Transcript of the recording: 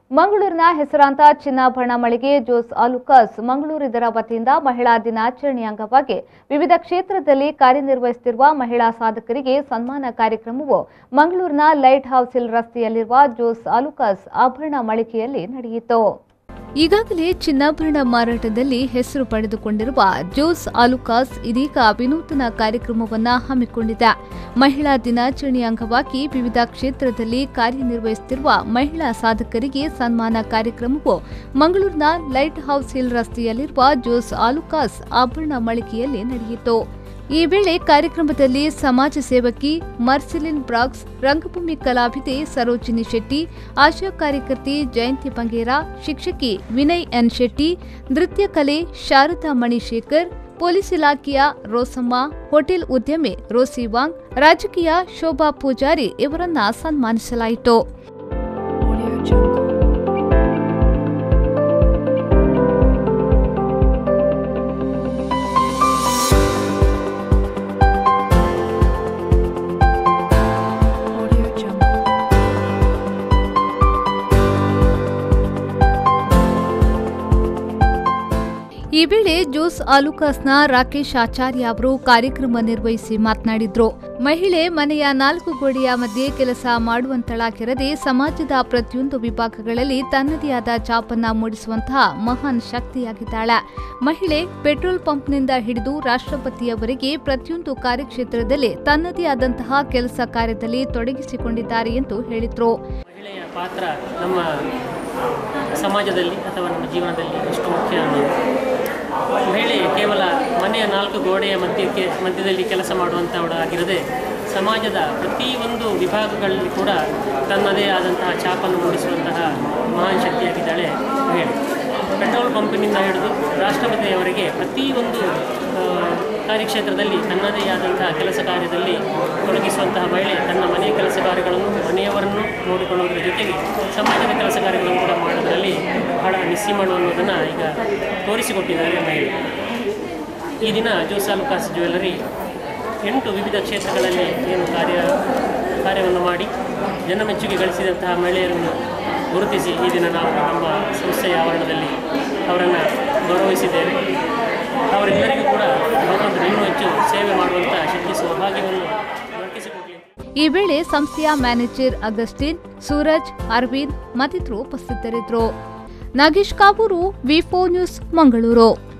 ಮಂಗಳೂರಿನ ಹೆಸರಾಂತ ಚಿನ್ನಾಭರಣ ಮಳಿಗೆ ಜೋಸ್ ಅಲುಕಸ್ ಮಂಗಳೂರು ಇದರ ವತಿಯಿಂದ ಮಹಿಳಾ ದಿನಾಚರಣೆ ಅಂಗವಾಗಿ ವಿವಿಧ ಕ್ಷೇತ್ರದಲ್ಲಿ ಕಾರ್ಯನಿರ್ವಹಿಸುತ್ತಿರುವ ಮಹಿಳಾ ಸಾಧಕರಿಗೆ ಸನ್ಮಾನ ಕಾರ್ಯಕ್ರಮವು ಮಂಗಳೂರಿನ ಲೈಟ್ ಹೌಸ್ ಹಿಲ್ ರಸ್ತೆಯಲ್ಲಿರುವ ಜೋಸ್ ಅಲುಕಸ್ ಆಭರಣ ಮಳಿಗೆಯಲ್ಲಿ ನಡೆಯಿತು ಈಗಾಗಲೇ ಚಿನ್ನಾಭರಣ ಮಾರಾಟದಲ್ಲಿ ಹೆಸರು ಪಡೆದುಕೊಂಡಿರುವ ಜೋಸ್ ಆಲುಕಾಸ್ ಇದೀಗ ವಿನೂತನ ಕಾರ್ಯಕ್ರಮವನ್ನ ಹಮ್ಮಿಕೊಂಡಿದೆ ಮಹಿಳಾ ದಿನಾಚರಣೆ ಅಂಗವಾಗಿ ವಿವಿಧ ಕ್ಷೇತ್ರದಲ್ಲಿ ಕಾರ್ಯನಿರ್ವಹಿಸುತ್ತಿರುವ ಮಹಿಳಾ ಸಾಧಕರಿಗೆ ಸನ್ಮಾನ ಕಾರ್ಯಕ್ರಮವು ಮಂಗಳೂರಿನ ಲೈಟ್ ಹೌಸ್ ಹಿಲ್ ರಸ್ತೆಯಲ್ಲಿರುವ ಜೋಸ್ ಆಲುಕಾಸ್ ಆಭರಣ ಮಳಿಗೆಯಲ್ಲಿ ನಡೆಯಿತು ಈ ವೇಳೆ ಕಾರ್ಯಕ್ರಮದಲ್ಲಿ ಸಮಾಜ ಸೇವಕಿ ಮರ್ಸಿಲಿನ್ ಬ್ರಾಕ್ಸ್ ರಂಗಭೂಮಿ ಕಲಾವಿದೆ ಸರೋಜಿನಿ ಶೆಟ್ಟಿ ಆಶಾ ಕಾರ್ಯಕರ್ತಿ ಜಯಂತಿ ಬಂಗೇರ ಶಿಕ್ಷಕಿ ವಿನಯ್ ಎನ್ ಶೆಟ್ಟಿ ನೃತ್ಯ ಕಲೆ ಶಾರದಾ ಮಣಿಶೇಖರ್ ಪೊಲೀಸ್ ಇಲಾಖೆಯ ರೋಸಮ್ಮ ಹೋಟೆಲ್ ಉದ್ಯಮಿ ರೋಸಿ ವಾಂಗ್ ರಾಜಕೀಯ ಶೋಭಾ ಪೂಜಾರಿ ಇವರನ್ನ ಸನ್ಮಾನಿಸಲಾಯಿತು Audio Jungle. Audio Jungle. ಈ ವೇಳೆ ಜೋಸ್ ಆಲುಕಾಸ್ನ ರಾಕೇಶ್ ಆಚಾರ್ಯ ಅವರು ಕಾರ್ಯಕ್ರಮ ನಿರ್ವಹಿಸಿ ಮಾತನಾಡಿದ್ರು ಮಹಿಳೆ ಮನೆಯ ನಾಲ್ಕು ಗೋಡೆಯ ಮಧ್ಯೆ ಕೆಲಸ ಮಾಡುವಂತಳಾಗಿರದೆ ಸಮಾಜದ ಪ್ರತಿಯೊಂದು ವಿಭಾಗಗಳಲ್ಲಿ ತನ್ನದೇ ಆದ ಛಾಪನ್ನ ಮೂಡಿಸುವಂತಹ ಮಹಾನ್ ಶಕ್ತಿಯಾಗಿದ್ದಾಳೆ ಮಹಿಳೆ ಪೆಟ್ರೋಲ್ ಪಂಪ್ನಿಂದ ಹಿಡಿದು ರಾಷ್ಟ್ರಪತಿಯವರೆಗೆ ಪ್ರತಿಯೊಂದು ಕಾರ್ಯಕ್ಷೇತ್ರದಲ್ಲಿ ತನ್ನದೇ ಆದಂತಹ ಕೆಲಸ ಕಾರ್ಯದಲ್ಲಿ ತೊಡಗಿಸಿಕೊಂಡಿದ್ದಾರೆ ಎಂದು ಹೇಳಿದ್ರು ಮಹಿಳೆಯ ಪಾತ್ರ ನಮ್ಮ ಸಮಾಜದಲ್ಲಿ ಅಥವಾ ನಮ್ಮ ಜೀವನದಲ್ಲಿ ಎಷ್ಟು ಮುಖ್ಯ ಅನ್ನೋದು ಮಹಿಳೆ ಕೇವಲ ಮನೆಯ ನಾಲ್ಕು ಗೋಡೆಯ ಮಧ್ಯಕ್ಕೆ ಮಧ್ಯದಲ್ಲಿ ಕೆಲಸ ಮಾಡುವಂಥವಳಾಗಿರದೆ ಸಮಾಜದ ಪ್ರತಿಯೊಂದು ವಿಭಾಗಗಳಲ್ಲಿ ಕೂಡ ತನ್ನದೇ ಆದಂತಹ ಛಾಪನ್ನು ಮೂಡಿಸುವಂತಹ ಮಹಾನ್ ಶಕ್ತಿಯಾಗಿದ್ದಾಳೆ ಮಹಿಳೆ ಪೆಟ್ರೋಲ್ ಪಂಪಿನಿಂದ ಹಿಡಿದು ರಾಷ್ಟ್ರಪತಿಯವರೆಗೆ ಪ್ರತಿಯೊಂದು ಆ, ಕಾರ್ಯಕ್ಷೇತ್ರದಲ್ಲಿ ತನ್ನದೇ ಆದಂತಹ ಕೆಲಸ ಕಾರ್ಯದಲ್ಲಿ ತೊಡಗಿಸುವಂತಹ ಮಹಿಳೆ ತನ್ನ ಮನೆಯ ಕೆಲಸ ಕಾರ್ಯಗಳನ್ನು ಮನೆಯವರನ್ನು ನೋಡಿಕೊಳ್ಳುವುದರ ಜೊತೆಗೆ ಸಮಾಜದ ಕೆಲಸ ಕಾರ್ಯಗಳನ್ನು ಕೂಡ ಮಾಡೋದರಲ್ಲಿ ಬಹಳ ನಿಸ್ಸೀಮಳು ಅನ್ನೋದನ್ನು ಈಗ ತೋರಿಸಿಕೊಟ್ಟಿದ್ದಾರೆ ಮಹಿಳೆ ಈ ದಿನ ಜೋಸಾಲ್ ಕಾಸ್ ಜ್ಯುವೆಲ್ಲರಿ ಎಂಟು ವಿವಿಧ ಕ್ಷೇತ್ರಗಳಲ್ಲಿ ಏನು ಕಾರ್ಯ ಕಾರ್ಯವನ್ನು ಮಾಡಿ ಜನಮೆಚ್ಚುಗೆ ಗಳಿಸಿದಂತಹ ಮಹಿಳೆಯರನ್ನು ಗುರುತಿಸಿ ಈ ದಿನ ನಾವು ನಮ್ಮ ಸಂಸ್ಥೆಯ ಆವರಣದಲ್ಲಿ ಅವರನ್ನು ಗೌರವಿಸಿದ್ದೇವೆ ಅವರೆಲ್ಲರಿಗೂ ಕೂಡ ಭಗವಂತನು ಇನ್ನೂ ಹೆಚ್ಚು ಸೇವೆ ಮಾಡುವಂಥ ಶಕ್ತಿ ಸೌಭಾಗ್ಯವನ್ನು ದೊರಕಿಸಿಕೊಡಲಿ ಈ ವೇಳೆ ಸಂಸ್ಥೆಯ ಮ್ಯಾನೇಜರ್ ಅಗಸ್ಟಿನ್ ಸೂರಜ್ ಅರವಿಂದ್ ಮತ್ತಿತರರು ಉಪಸ್ಥಿತರಿದ್ದರು ನಾಗೇಶ್ ಕಾಬೂರು ವಿ ನ್ಯೂಸ್ ಮಂಗಳೂರು